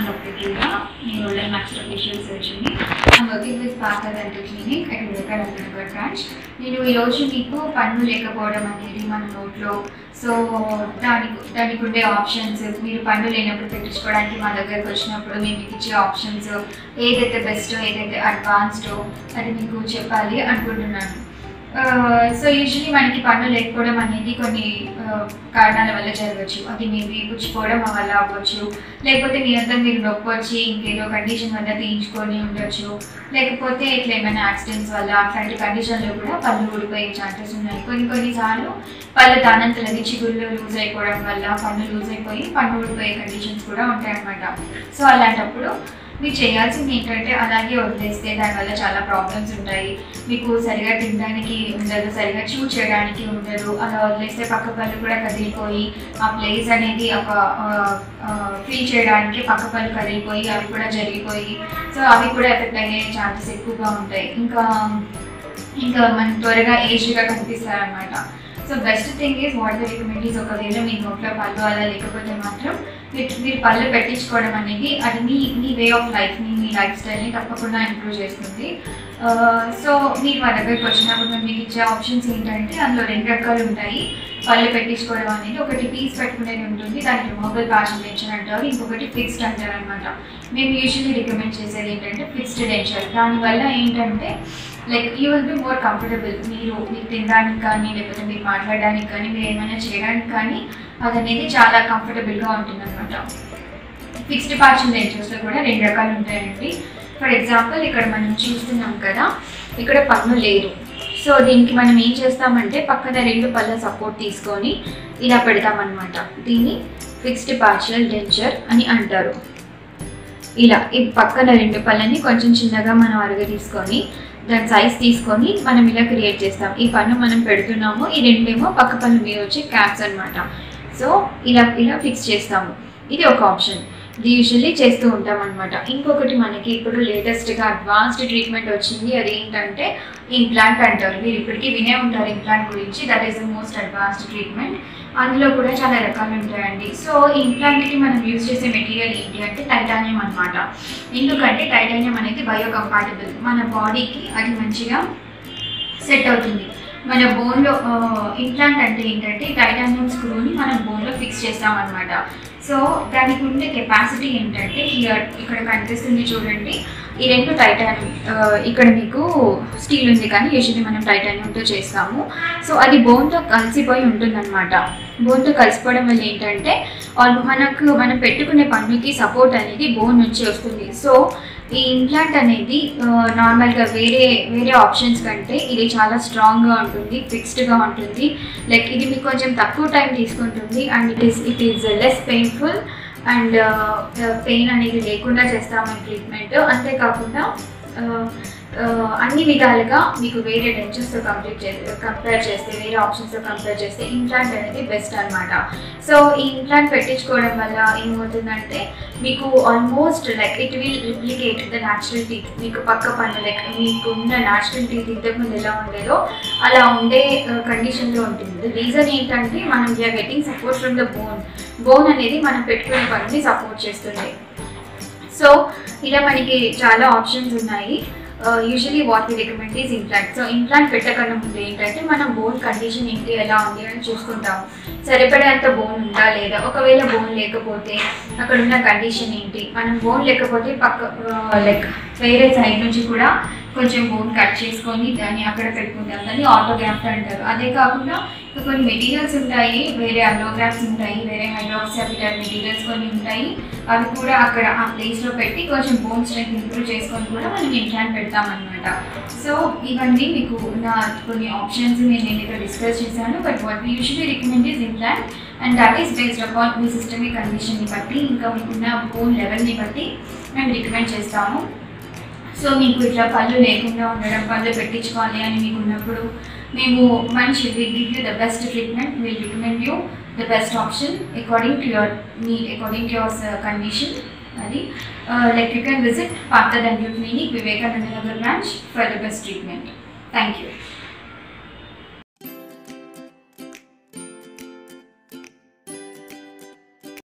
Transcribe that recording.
I'm Dr. Priya, Neural Maxillofacial Surgery. I'm working with Partha Dental Clinic at Vivekananda branch. నేను ఈరోజు మీకు పన్ను లేకపోవడం అనేది మన నోట్లో సో దానికి దానికి ఉండే ఆప్షన్స్ మీరు పన్ను లేనప్పుడు పెట్టించుకోవడానికి మా దగ్గరకు వచ్చినప్పుడు మేము మీకు ఇచ్చే ఆప్షన్స్ ఏదైతే బెస్ట్ ఏదైతే అడ్వాన్స్డో అది మీకు చెప్పాలి అనుకుంటున్నాను సో యూజువలీ మనకి పన్ను లేకపోవడం అనేది కొన్ని ఆ, కారణాల వల్ల జరగచ్చు అది మేబీ పుచ్చిపోవడం వల్ల అవ్వచ్చు లేకపోతే మీ అంతా మీరు నొప్పి వచ్చి ఇంకేదో కండిషన్ వల్ల తీయించుకొని ఉండొచ్చు లేకపోతే ఇట్లా ఏమైనా యాక్సిడెంట్స్ వల్ల అట్లాంటి కండిషన్లో కూడా పళ్ళు ఊడిపోయే ఛాన్సెస్ ఉన్నాయి కొన్ని కొన్నిసార్లు పళ్ళు దానంతలది చిగుళ్ళు లూజ్ అయిపోవడం వల్ల పన్ను లూజ్ అయిపోయి పన్ను ఊడిపోయే కండిషన్స్ కూడా ఉంటాయి అన్నమాట సో అలాంటప్పుడు మీరు చేయాల్సింది ఏంటంటే అలాగే వదిలేస్తే దానివల్ల చాలా ప్రాబ్లమ్స్ ఉంటాయి మీకు సరిగా తినడానికి ఉండదు సరిగా చూ చేయడానికి ఉండదు అలా వదిలేస్తే పక్క పళ్ళు కూడా కదిలిపోయి ఆ ప్లేస్ అనేది ఒక ఫీల్ చేయడానికి పక్క పళ్ళు కదిలిపోయి అవి కూడా జరిగిపోయి సో అవి కూడా ఎఫెక్ట్ అయ్యే ఛాన్సెస్ ఎక్కువగా ఉంటాయి ఇంకా ఇంకా మనం త్వరగా ఏజ్గా కనిపిస్తారనమాట so best thing is what the recommend is ఒకవేళ మీ నోట్లో పళ్ళు అలా లేకపోతే మాత్రం మీరు మీరు పళ్ళు పెట్టించుకోవడం అనేది అది మీ మీ వే ఆఫ్ లైఫ్ని మీ లైఫ్ స్టైల్ని తప్పకుండా ఇంప్రూవ్ చేస్తుంది సో మీరు మా దగ్గరికి వచ్చినప్పుడు మేము మీకు ఇచ్చే ఆప్షన్స్ ఏంటంటే అందులో రెండు రకాలు ఉంటాయి పళ్ళు పెట్టించుకోవడం అనేది ఒకటి పీస్ పెట్టుకునేది ఉంటుంది దానికి రిమూవబుల్ ప్యాచ్ డెన్షన్ అంటారు ఇంకొకటి ఫిక్స్డ్ అంటారు అనమాట మేము యూజువల్లీ రికమెండ్ చేసేది ఏంటంటే ఫిక్స్డ్ డెన్షన్ దానివల్ల ఏంటంటే like you will be more comfortable మీరు మీరు తినడానికి కానీ లేకపోతే మీరు మాట్లాడడానికి కానీ మీరు ఏమైనా చేయడానికి కానీ అది అనేది చాలా కంఫర్టబుల్గా ఉంటుంది అనమాట ఫిక్స్డ్ పార్షన్ డెంచర్స్లో కూడా రెండు రకాలు ఉంటాయండి ఫర్ ఎగ్జాంపుల్ ఇక్కడ మనం చూస్తున్నాం కదా ఇక్కడ పన్ను లేదు సో దీనికి మనం ఏం చేస్తామంటే పక్కన రెండు పళ్ళ సపోర్ట్ తీసుకొని ఇలా పెడతామన్నమాట దీన్ని ఫిక్స్డ్ పార్షియల్ డెంచర్ అని అంటారు ఇలా ఈ పక్కన రెండు పళ్ళని కొంచెం చిన్నగా మనం అరగ తీసుకొని దాని సైజ్ తీసుకొని మనం ఇలా క్రియేట్ చేస్తాం ఈ పన్ను మనం పెడుతున్నాము ఈ రెండేమో పక్క పన్ను మీద వచ్చే క్యాప్స్ అన్నమాట సో ఇలా ఇలా ఫిక్స్ చేస్తాము ఇది ఒక ఆప్షన్ ఇది యూజువల్లీ చేస్తూ ఉంటాం అనమాట ఇంకొకటి మనకి ఇప్పుడు లేటెస్ట్గా అడ్వాన్స్డ్ ట్రీట్మెంట్ వచ్చింది అది ఏంటంటే ఇంప్లాంట్ అంటారు మీరు ఇప్పటికీ వినే ఉంటారు ఇంప్లాంట్ గురించి that is the most advanced treatment అందులో కూడా చాలా రకాలు ఉంటాయండి సో ఈ ఇంప్లాంట్కి మనం యూజ్ చేసే మెటీరియల్ ఏంటి అంటే టైటానియం అనమాట ఎందుకంటే టైటానియం అనేది బయో కంపాటబుల్ మన బాడీకి అది మంచిగా సెట్ అవుతుంది మన బోన్లో ఇంప్లాంట్ అంటే ఏంటంటే టైటానియం స్క్రూని మనం బోన్లో ఫిక్స్ చేస్తామన్నమాట సో దానికి ఉండే కెపాసిటీ ఏంటంటే హియర్ ఇక్కడ కనిపిస్తుంది చూడండి ఈ రెండు టైటానియం ఇక్కడ మీకు స్టీల్ ఉంది కానీ యూజువల్లీ మనం టైటానియంతో చేస్తాము సో అది బోన్తో కలిసిపోయి ఉంటుందన్నమాట బోన్తో కలిసిపోవడం వల్ల ఏంటంటే ఆల్ మనకు మనం పెట్టుకునే పన్నుకి సపోర్ట్ అనేది బోన్ నుంచి వస్తుంది సో ఈ ఇంప్లాంట్ అనేది నార్మల్గా వేరే వేరే ఆప్షన్స్ కంటే ఇది చాలా స్ట్రాంగ్గా ఉంటుంది ఫిక్స్డ్గా ఉంటుంది లైక్ ఇది మీకు కొంచెం తక్కువ టైం తీసుకుంటుంది and it is it is less painful and pain అనేది లేకుండా చేస్తాము ట్రీట్మెంట్ అంతేకాకుండా uh, uh, అన్ని విధాలుగా మీకు వేరే డెంచర్స్తో కంప్లీట్ చేస్తే కంపేర్ చేస్తే వేరే ఆప్షన్స్తో కంపేర్ చేస్తే ఇంప్లాంట్ అనేది బెస్ట్ అనమాట సో ఈ ఇంప్లాంట్ పెట్టించుకోవడం వల్ల ఏమవుతుందంటే మీకు almost like it will replicate the natural teeth మీకు పక్క పన్ను లైక్ మీకు ఉన్న న్యాచురల్ టీత్ ఇంతకుముందు ఎలా ఉండేదో అలా ఉండే కండిషన్లో ఉంటుంది రీజన్ ఏంటంటే మనం we're getting support from the bone bone అనేది మనం పెట్టుకునే పనిని సపోర్ట్ చేస్తుంది సో ఇలా మనకి చాలా ఆప్షన్స్ ఉన్నాయి usually what we recommend is implant so implant పెట్టకన్నా ముందు ఏంటంటే మనం బోన్ కండిషన్ ఏంటి ఎలా ఉంది అని చూసుకుంటాము సరిపడేంత బోన్ ఉందా లేదా ఒకవేళ బోన్ లేకపోతే అక్కడ ఉన్న కండిషన్ ఏంటి మనం బోన్ లేకపోతే పక్క లైక్ వేరే సైడ్ నుంచి కూడా కొంచెం బోన్ కట్ చేసుకొని దాన్ని అక్కడ పెట్టుకుంటాం దాన్ని ఆటోగ్రాఫ్ట్ అంటారు అదే కాకుండా ఇంకా కొన్ని మెటీరియల్స్ ఉంటాయి వేరే అలోగ్రాఫ్స్ ఉంటాయి వేరే హైడ్రాక్సాపిటల్ మెటీరియల్స్ కొన్ని ఉంటాయి అవి కూడా అక్కడ ఆ ప్లేస్లో పెట్టి కొంచెం బోన్ స్ట్రెంత్ ఇంప్రూవ్ చేసుకొని కూడా మనం ఇంప్లాంట్ పెడతామన్నమాట సో ఇవన్నీ మీకు నా కొన్ని ఆప్షన్స్ నేను ఇక్కడ డిస్కస్ చేశాను but what usually recommend is implant and that is based upon మీ సిస్టమిక్ కండిషన్ని బట్టి ఇంకా మీకున్న బోన్ లెవెల్ని బట్టి మేము రికమెండ్ చేస్తాము సో మీకు ఇట్లా పళ్ళు లేకుండా ఉండడం పళ్ళు పెట్టించుకోవాలి అని మీకు ఉన్నప్పుడు మేము మంచి will give you the best treatment will recommend you the best option according to your need according to your condition అది like you can visit Partha dental clinic Vivekananda Nagar branch for the best treatment thank you